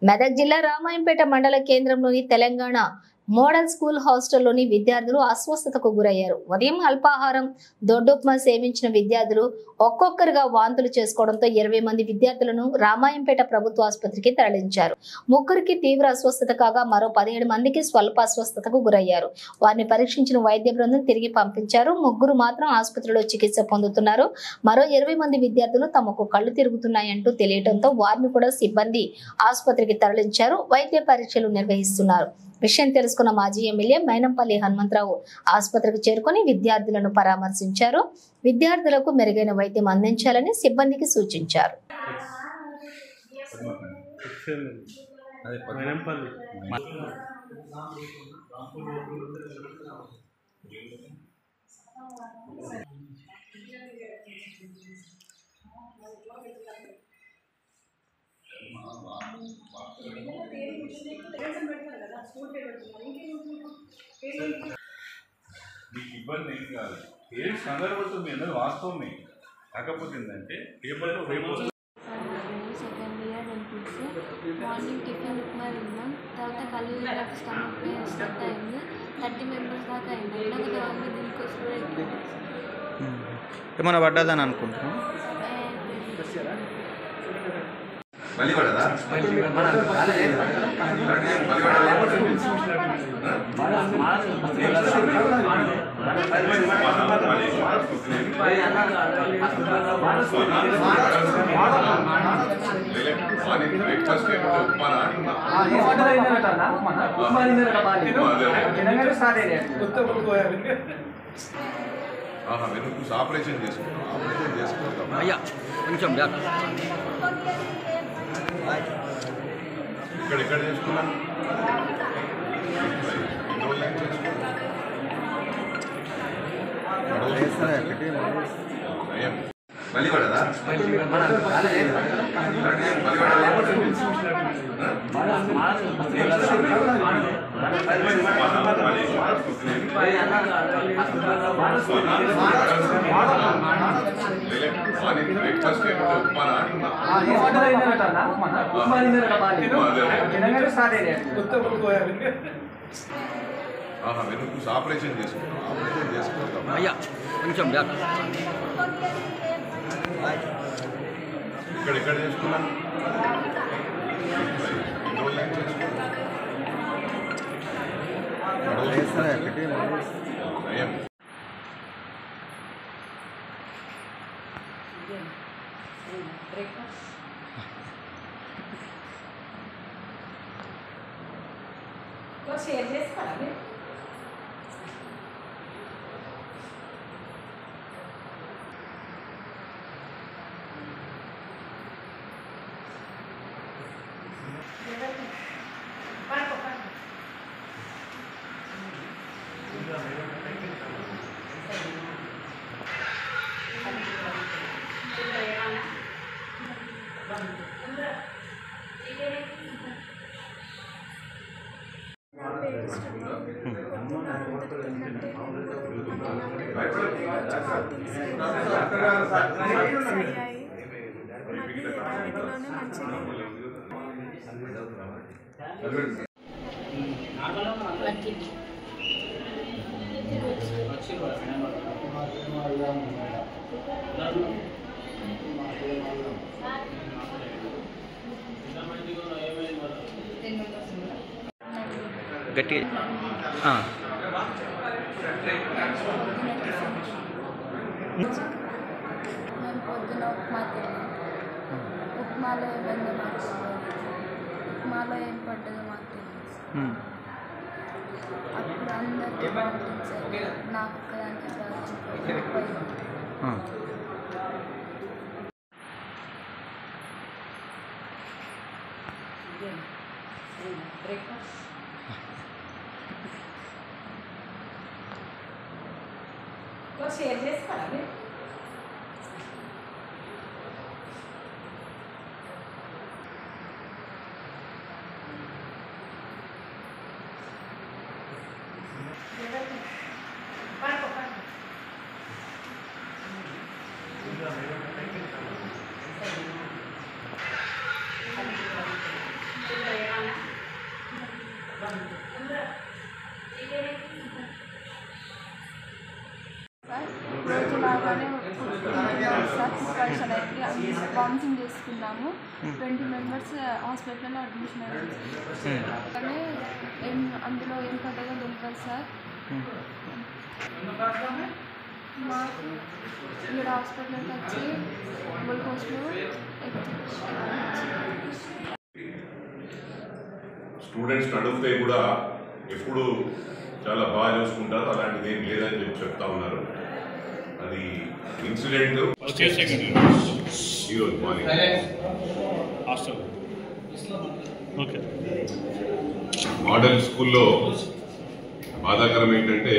మెదక్ జిల్లా రామాయంపేట మండల కేంద్రంలోని తెలంగాణ మోడల్ స్కూల్ హాస్టల్లోని విద్యార్థులు అస్వస్థతకు గురయ్యారు ఉదయం అల్పాహారం దొడ్డుప్మా సేవించిన విద్యార్థులు ఒక్కొక్కరుగా వాంతులు చేసుకోవడంతో ఇరవై మంది విద్యార్థులను రామాయంపేట ప్రభుత్వ ఆసుపత్రికి తరలించారు ముగ్గురికి తీవ్ర అస్వస్థత కాగా మరో పదిహేడు మందికి స్వల్ప అస్వస్థతకు గురయ్యారు వారిని పరీక్షించిన వైద్య బృందం తిరిగి పంపించారు ముగ్గురు మాత్రం ఆసుపత్రిలో చికిత్స పొందుతున్నారు మరో ఇరవై మంది విద్యార్థులు తమకు కళ్ళు తిరుగుతున్నాయంటూ తెలియడంతో వారిని కూడా సిబ్బంది ఆసుపత్రికి తరలించారు వైద్య పరీక్షలు నిర్వహిస్తున్నారు విషయం తెలుసుకున్న మాజీ ఎమ్మెల్యే మైనంపల్లి హనుమంతరావు ఆసుపత్రికి చేరుకొని విద్యార్థులను పరామర్శించారు విద్యార్థులకు మెరుగైన వైద్యం అందించాలని సిబ్బందికి సూచించారు అదే వెనంపల్లి మీకు ఇబ్బంది ఏం కాదు ఏం సందర్భంతో అన్నది వాస్తవమే కాకపోతే ఏంటంటే రేపటి రేపు second year MPC morning tiffin upma తిన్నాం తర్వాత కళ్ళు తిరిగి స్టమక్ పెయిన్ స్టార్ట్ అయింది థర్టీ మెంబర్స్ దాకా అయింది నాకు గవర్నమెంట్ గ్లూకోజ్ కూడా ఎక్కింది ఏమైనా పడ్డదని అనుకుంటున్నాను మళ్ళీ పడదా బ్రేక్ఫాస్ట్ ఉప్మానా ఆహా వెనుక ఆపరేషన్ చేసుకుంటాం ఆపరేషన్ చేసుకుంటాం అయ్యా కొంచెం బ్యాక్ ఇక్కడ ఎక్కడ చేసుకున్నాం ఎన్ని రోజులు అయింది చేసుకున్నాం? నయం. మళ్ళీ పడదా మళ్ళీ మార్నింగ్ బ్రేక్ఫాస్ట్ ఉప్మానా ఆహా వెనుక ఆపరేషన్ చేసుకుంటాం ఆపరేషన్ చేసుకుంటాం అయ్యా కొంచెం బ్యాక్ ఇక్కడ ఎక్కడ చేసుకున్నాం ఎన్ని రోజులు అయింది చేసుకున్నాం? నయం. షేర్ చేసుకోరా మీరు పడుకో పడుకో గట్టి ఆ. మేము పొద్దున ఉప్మా తిన్నాం ఉప్మాలో ఏమైందో మాకు తెలియదు ఉప్మాలో ఏం పడ్డదో మాకు తెలియదు ఉమ్. అప్పుడు అందరికీ పంపించారు నాకు ఒక్కదానికి కాదు ఆ. బ్రేక్ఫాస్ట్ షేర్ చేసుకోరా మీరు పడుకో పడుకో ఆ పర్సన్ అయింది వామిటింగ్ చేసుకున్నాము ట్వంటీ మెంబర్స్ హాస్పిటల్లో అడ్మిషన్ అయ్యారు కానీ ఏం అందులో ఏం పడ్డదో తెలియదు సార్ మాకు ఇక్కడ హాస్పిటల్కి వచ్చి గ్లూకోజ్లు స్టూడెంట్స్ అడిగితే కూడా ఎప్పుడు చాలా బాగా చూసుకుంటారు అలాంటిది ఏం లేదని చెప్పి చెప్తా ఉన్నారు అది ఇన్సిడెంట్ ఈరోజు మార్నింగ్ హాస్టల్ ఓకే మోడల్ స్కూల్లో బాధాకరం ఏంటంటే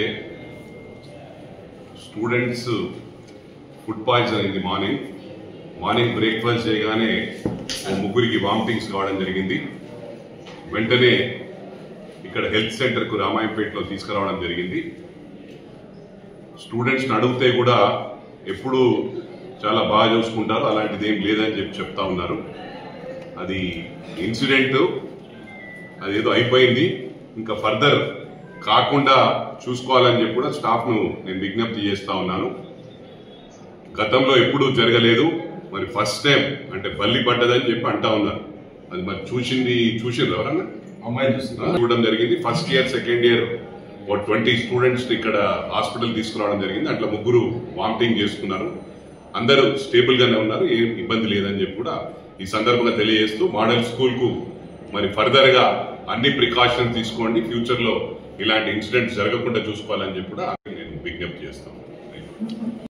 స్టూడెంట్స్ ఫుడ్ పాయిజన్ అయింది మార్నింగ్ మార్నింగ్ బ్రేక్ఫాస్ట్ చేయగానే ఓ ముగ్గురికి వామిటింగ్స్ కావడం జరిగింది వెంటనే ఇక్కడ హెల్త్ సెంటర్కు రామాయంపేటలో తీసుకురావడం జరిగింది స్టూడెంట్స్ని అడిగితే కూడా ఎప్పుడు చాలా బాగా చూసుకుంటారు అలాంటిది ఏం లేదని చెప్పి చెప్తా ఉన్నారు అది ఇన్సిడెంట్ అదేదో అయిపోయింది ఇంకా ఫర్దర్ కాకుండా చూసుకోవాలని చెప్పి కూడా స్టాఫ్ను నేను విజ్ఞప్తి చేస్తా ఉన్నాను గతంలో ఎప్పుడూ జరగలేదు మరి ఫస్ట్ టైం అంటే బల్లి పడ్డదని చెప్పి అంటా ఉన్నారు అది మరి చూసింది చూసిండ్రు ఎవరన్నా అమ్మాయి చూస్తుంది చూడడం జరిగింది ఫస్ట్ ఇయర్ సెకండ్ ఇయర్ ఓ ట్వంటీ స్టూడెంట్స్ ఇక్కడ హాస్పిటల్ తీసుకురావడం జరిగింది అట్లా ముగ్గురు వామిటింగ్ చేసుకున్నారు అందరూ స్టేబుల్ గానే ఉన్నారు ఏం ఇబ్బంది లేదని చెప్పి కూడా ఈ సందర్భంగా తెలియజేస్తూ మోడల్ స్కూల్ కు మరి ఫర్దర్ గా అన్ని ప్రికాషన్ తీసుకోండి ఫ్యూచర్ లో ఇలాంటి ఇన్సిడెంట్స్ జరగకుండా చూసుకోవాలని చెప్పి కూడా నేను విజ్ఞప్తి చేస్తాను